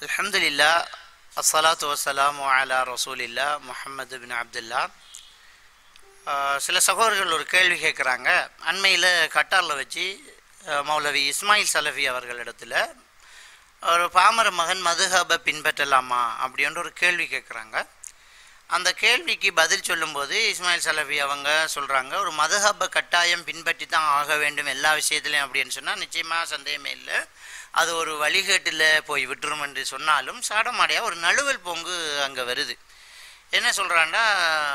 அல்ஹம்துலில்லா அஸ்ஸலாத்து வஸ்ஸலாமு அலா ரசூலில்லா முஹம்மது பின் அப்துல்லா ஆஹ் சில சகோதரர்கள் ஒரு கேள்வி கேட்குறாங்க அண்மையில் கட்டாரில் வச்சு ஆஹ் மௌலவி இஸ்மாயில் சலஃபி அவர்களிடத்தில் ஒரு பாமர மகன் மதுஹபை பின்பற்றலாமா அப்படின்ற ஒரு கேள்வி கேட்குறாங்க அந்த கேள்விக்கு பதில் சொல்லும்போது இஸ்மாயில் சலஃபி அவங்க சொல்கிறாங்க ஒரு மதுஹபை கட்டாயம் பின்பற்றி தான் ஆக வேண்டும் எல்லா விஷயத்துலையும் அப்படின்னு சொன்னால் நிச்சயமாக சந்தேகமே இல்லை அது ஒரு வழிகேட்டில் போய் விட்டுரும் என்று சொன்னாலும் சாடமாடியாக ஒரு நழுவல் பொங்கு அங்கே வருது என்ன சொல்கிறான்னா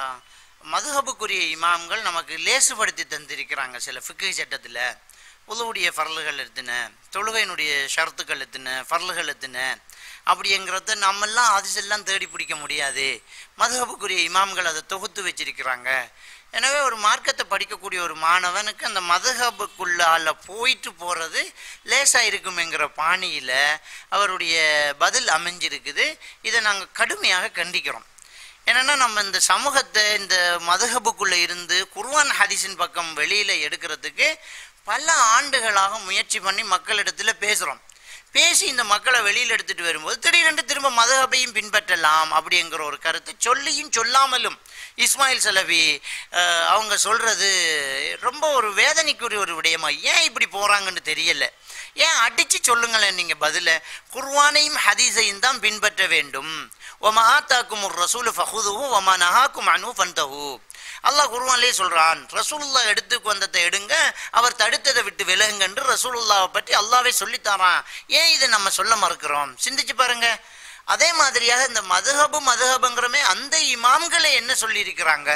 மதுஹபுக்குரிய இமாம்கள் நமக்கு லேசுபடுத்தி தந்திருக்கிறாங்க சில ஃபிக்கு சட்டத்தில் உதவுடைய ஃபர்லுகள் எத்தனை தொழுகையினுடைய ஷரத்துக்கள் எத்தனை ஃபர்லுகள் எத்தனை அப்படிங்கிறத நம்மெல்லாம் அதிசெல்லாம் தேடி பிடிக்க முடியாது மதுஹபுக்குரிய இமாம்கள் அதை தொகுத்து வச்சிருக்கிறாங்க எனவே ஒரு மார்க்கத்தை படிக்கக்கூடிய ஒரு மாணவனுக்கு அந்த மதுஹபுக்குள்ளால போயிட்டு போகிறது லேசாக இருக்குமெங்கிற பாணியில் அவருடைய பதில் அமைஞ்சிருக்குது இதை நாங்கள் கடுமையாக கண்டிக்கிறோம் என்னன்னா நம்ம இந்த சமூகத்தை இந்த மதுஹபுக்குள்ளே இருந்து குர்வான் ஹதீஸின் பக்கம் வெளியில் எடுக்கிறதுக்கு பல ஆண்டுகளாக முயற்சி பண்ணி மக்களிடத்தில் பேசுகிறோம் பேசி இந்த மக்களை வெளியில் எடுத்துட்டு வரும்போது திடீரென்று திரும்ப மதுஹபையும் பின்பற்றலாம் அப்படிங்கிற ஒரு கருத்து சொல்லியும் சொல்லாமலும் இஸ்மாயில் சலவி அஹ், அவங்க சொல்றது ரொம்ப ஒரு வேதனைக்குரிய ஒரு விடயமா ஏன் இப்படி போறாங்கன்னு தெரியல ஏன் அடிச்சு சொல்லுங்களேன் நீங்க பதில குர்வானையும் ஹதீஸையும் தான் பின்பற்ற வேண்டும் ஒமா ஆத்தாக்கும் ஒரு ரசூல் ஃபஹுதுஹு ஒமா நஹாக்கும் அனு ஃபந்தஹு அல்லாஹ் குர்வான்லேயே சொல்றான் ரசூலுல்லா எடுத்து வந்ததை எடுங்க அவர் தடுத்ததை விட்டு விலகுங்கன்று ரசூலுல்லாவை பற்றி அல்லாவே சொல்லித்தாரான் ஏன் இதை நம்ம சொல்ல மறுக்கிறோம் சிந்திச்சு பாருங்க அதே மாதிரியாக இந்த மதுஹபு மதுஹபுங்கிறமே அந்த இமாம்களை என்ன சொல்லியிருக்கிறாங்க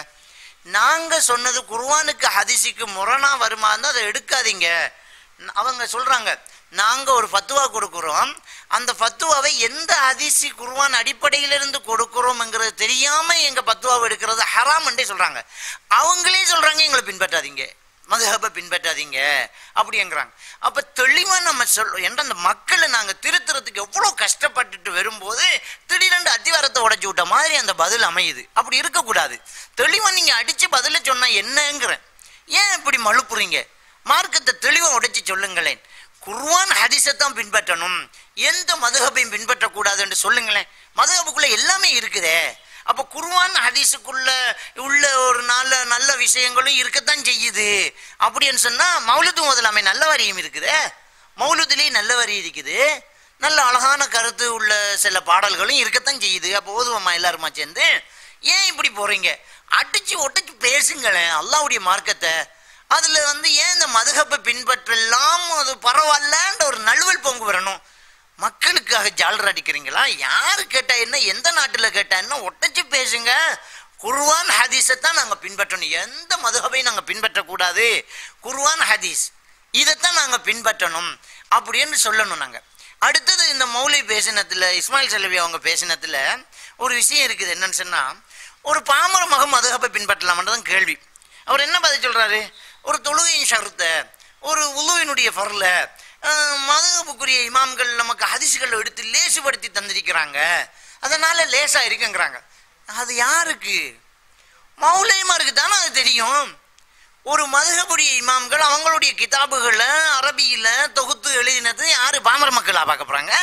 நாங்க சொன்னது குர்வானுக்கு ஹதிசிக்கு முரணா வருமா இருந்தால் அதை எடுக்காதீங்க அவங்க சொல்றாங்க நாங்க ஒரு ஃபத்துவா கொடுக்குறோம் அந்த ஃபத்துவாவை எந்த ஹதீசி குர்வான் அடிப்படையிலிருந்து கொடுக்குறோம்ங்கிறது தெரியாம எங்க ஃபத்துவாவை எடுக்கிறது ஹராம்ன்றே சொல்றாங்க அவங்களே சொல்றாங்க எங்களை பின்பற்றாதீங்க மதுஹபை பின்பற்றாதீங்க அப்படிங்கிறாங்க அப்ப தெளிவா நம்ம சொல்றோம் என்ற அந்த மக்களை நாங்க திருத்துறதுக்கு எவ்வளவு கஷ்டப்பட்டுட்டு வரும்போது திடீரென்று அத்திவாரத்தை உடைச்சு விட்ட மாதிரி அந்த பதில் அமையுது அப்படி இருக்கக்கூடாது தெளிவா நீங்க அடிச்சு பதில சொன்னா என்னங்கிறேன் ஏன் இப்படி மழுப்புறீங்க மார்க்கத்தை தெளிவா உடைச்சு சொல்லுங்களேன் குர்வான் ஹதீஸை தான் பின்பற்றணும் எந்த மதுஹபையும் பின்பற்றக்கூடாது என்று சொல்லுங்களேன் மதுஹபுக்குள்ள எல்லாமே இருக்குதே அப்ப குர்வான் ஹதீஸுக்குள்ள உள்ள ஒரு நல்ல நல்ல விஷயங்களும் இருக்கத்தான் செய்யுது அப்படின்னு சொன்னா மௌலுது முதலாமை நல்ல வரியும் இருக்குதே மௌலுதுலேயே நல்ல வரி இருக்குது நல்ல அழகான கருத்து உள்ள சில பாடல்களும் இருக்கத்தான் செய்யுது அப்போ ஓதுவோமா எல்லாருமா சேர்ந்து ஏன் இப்படி போறீங்க அடிச்சு ஒட்டச்சு பேசுங்களேன் அல்லாவுடைய மார்க்கத்தை அதுல வந்து ஏன் இந்த மதுகப்பை பின்பற்றலாம் அது பரவாயில்லன்ற ஒரு நழுவல் பொங்கு வரணும் மக்களுக்காக ஜாலர் அடிக்கிறீங்களா யாரு கேட்டா என்ன எந்த நாட்டுல கேட்டா என்ன ஒட்டச்சு பேசுங்க குர்வான் ஹதீஸை தான் நாங்க பின்பற்றணும் எந்த மதுகபையும் நாங்க பின்பற்றக்கூடாது குர்வான் ஹதீஸ் இதைத்தான் நாங்க பின்பற்றணும் அப்படின்னு சொல்லணும் நாங்க அடுத்தது இந்த மௌலி பேசினத்துல இஸ்மாயில் செல்வி அவங்க பேசினத்துல ஒரு விஷயம் இருக்குது என்னன்னு சொன்னா ஒரு பாமர மகம் மதுகப்பை பின்பற்றலாம்ன்றதான் கேள்வி அவர் என்ன பதில் சொல்றாரு ஒரு தொழுகையின் ஷருத்த ஒரு உலுவினுடைய ஃபர்ல மதுகப்புக்குரிய இமாம்கள் நமக்கு ஹதிசுகளை எடுத்து லேசுபடுத்தி தந்திருக்கிறாங்க அதனால லேசா இருக்குங்கிறாங்க அது யாருக்கு மௌலைமாருக்கு தானே அது தெரியும் ஒரு மதுகபுடைய இமாம்கள் அவங்களுடைய கிதாபுகளை அரபியில தொகுத்து எழுதினது யாரு பாமர மக்களா பார்க்க போறாங்க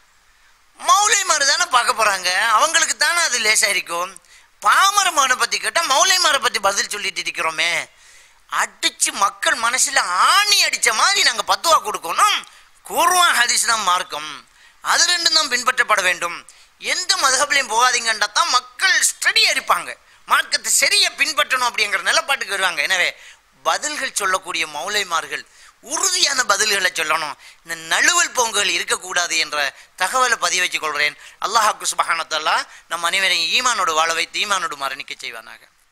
மௌலைமாரு தானே பார்க்க போறாங்க அவங்களுக்கு தானே அது லேசா இருக்கும் பாமர மகனை பத்தி கேட்டா மௌலைமாரை பத்தி பதில் சொல்லிட்டு இருக்கிறோமே அடிச்சு மக்கள் மனசுல ஆணி அடிச்ச மாதிரி நாங்க பத்துவா கொடுக்கணும் கூர்வான் ஹதீஸ் தான் மார்க்கம் அது ரெண்டும் தான் பின்பற்றப்பட வேண்டும் எந்த மதகபிலையும் போகாதீங்கன்றா தான் மக்கள் ஸ்டடியா இருப்பாங்க மார்க்கத்தை சரியா பின்பற்றணும் அப்படிங்கிற நிலப்பாட்டுக்கு வருவாங்க எனவே பதில்கள் சொல்லக்கூடிய மௌலைமார்கள் உறுதியான பதில்களை சொல்லணும் இந்த நழுவல் பொங்கல் இருக்கக்கூடாது என்ற தகவலை பதிவு வச்சுக் கொள்கிறேன் அல்லாஹாக்கு சுபஹானத்தல்லா நம் அனைவரையும் ஈமானோடு வாழ வைத்து ஈமானோடு மரணிக்க செய்வானாக